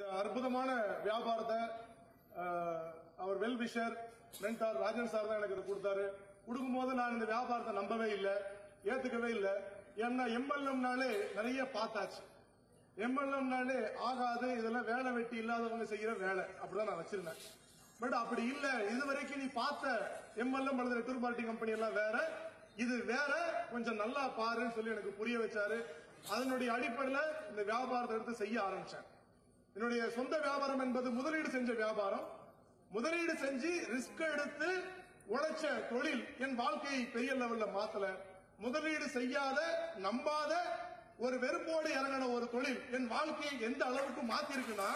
அற்புதமான வியாபாரத்தை அஹ், அவர் well wisher mentor Rajan sir தான் எனக்கு இதை கொடுத்தாரு கொடுக்கும்போது நான் இந்த வியாபாரத்தை நம்பவே இல்லை ஏத்துக்கவே இல்லை ஏன்னா எம்எல்எம்னாலே நிறைய பார்த்தாச்சு எம்எல்எம்னாலே ஆகாது இதெல்லாம் வேலை வெட்டி இல்லாதவங்க செய்யற வேலை அப்படிதான் நான் வச்சிருந்தேன் பட் அப்படி இல்ல இது வரைக்கும் நீ பார்த்த எம்எல்எம் அல்லது நெட்வொர்க் பார்ட்டி கம்பெனி எல்லாம் வேற இது வேற கொஞ்சம் நல்லா பாருன்னு சொல்லி எனக்கு புரிய வச்சாரு அதனுடைய அடிப்படையில இந்த வியாபாரத்தை எடுத்து செய்ய ஆரம்பிச்சேன் என்னுடைய சொந்த வியாபாரம் என்பது முதலீடு செஞ்ச வியாபாரம் முதலீடு செஞ்சு ரிஸ்க் எடுத்து உழைச்ச தொழில் என் வாழ்க்கையை பெரிய லெவல்ல மாத்தல முதலீடு செய்யாத நம்பாத ஒரு வெறுப்போடு இறங்கின ஒரு தொழில் என் வாழ்க்கையை எந்த அளவுக்கு மாத்திருக்குன்னா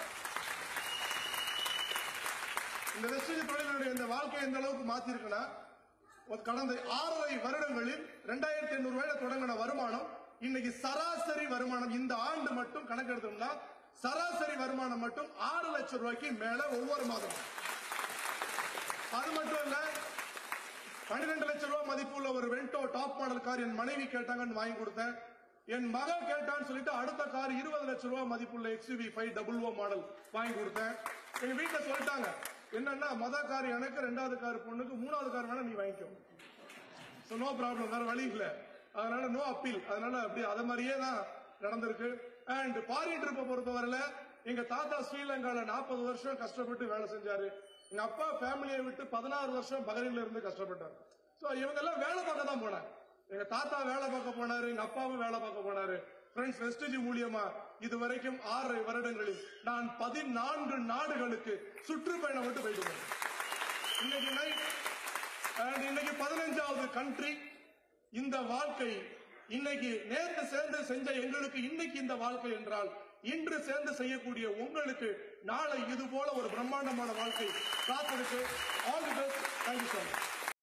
இந்த வெஸ்டேஜ் தொழிலுடைய இந்த வாழ்க்கை எந்த அளவுக்கு மாத்திருக்குன்னா ஒரு கடந்த ஆறரை வருடங்களில் ரெண்டாயிரத்தி எண்ணூறு ரூபாயில தொடங்கின வருமானம் இன்னைக்கு சராசரி வருமானம் இந்த ஆண்டு மட்டும் கணக்கெடுத்தோம்னா சராசரி வருமானம் மட்டும் ஆறு லட்சம் ரூபாய்க்கு மேல ஒவ்வொரு மாதம் அது மட்டும் இல்ல பன்னிரெண்டு லட்சம் ரூபாய் மதிப்புள்ள ஒரு வென்டோ டாப் மாடல் கார் என் மனைவி கேட்டாங்கன்னு வாங்கி கொடுத்தேன் என் மகன் கேட்டான்னு சொல்லிட்டு அடுத்த கார் இருபது லட்சம் ரூபாய் மதிப்புள்ள XUV five double O model வாங்கி கொடுத்தேன் எங்க வீட்டுல சொல்லிட்டாங்க என்னன்னா மொத கார் எனக்கு ரெண்டாவது கார் பொண்ணுக்கு மூணாவது கார் வேணா நீ வாங்கிக்கோ சோ நோ ப்ராப்ளம் வேற வழி இல்ல அதனால நோ அப்பீல் அதனால அப்படி அத மாதிரியே தான் நடந்திருக்கு அண்ட் ஃபாரின் ட்ரிப்பை பொறுத்தவரையில எங்க தாத்தா ஸ்ரீலங்கால நாற்பது வருஷம் கஷ்டப்பட்டு வேலை செஞ்சாரு எங்க அப்பா ஃபேமிலியை விட்டு பதினாறு வருஷம் பகரீன்ல இருந்து கஷ்டப்பட்டாரு சோ இவங்க எல்லாம் வேலை பார்க்க தான் போனாங்க எங்க தாத்தா வேலை பார்க்க போனாரு எங்க அப்பாவும் வேலை பார்க்க போனாரு ஃப்ரெண்ட்ஸ் வெஸ்டேஜ் மூலியமா இது வரைக்கும் ஆறரை வருடங்களில் நான் பதினான்கு நாடுகளுக்கு சுற்றுப்பயணம் விட்டு போயிட்டு வந்தேன். இன்னைக்கு நைட் அண்ட் இன்னைக்கு பதினஞ்சாவது கண்ட்ரி இந்த வாழ்க்கை இன்னைக்கு நேற்று சேர்ந்து செஞ்ச எங்களுக்கு இன்னைக்கு இந்த வாழ்க்கை என்றால் இன்று சேர்ந்து செய்யக்கூடிய உங்களுக்கு நாளை இது போல ஒரு பிரம்மாண்டமான வாழ்க்கை காத்திருக்கு all the best thank you sir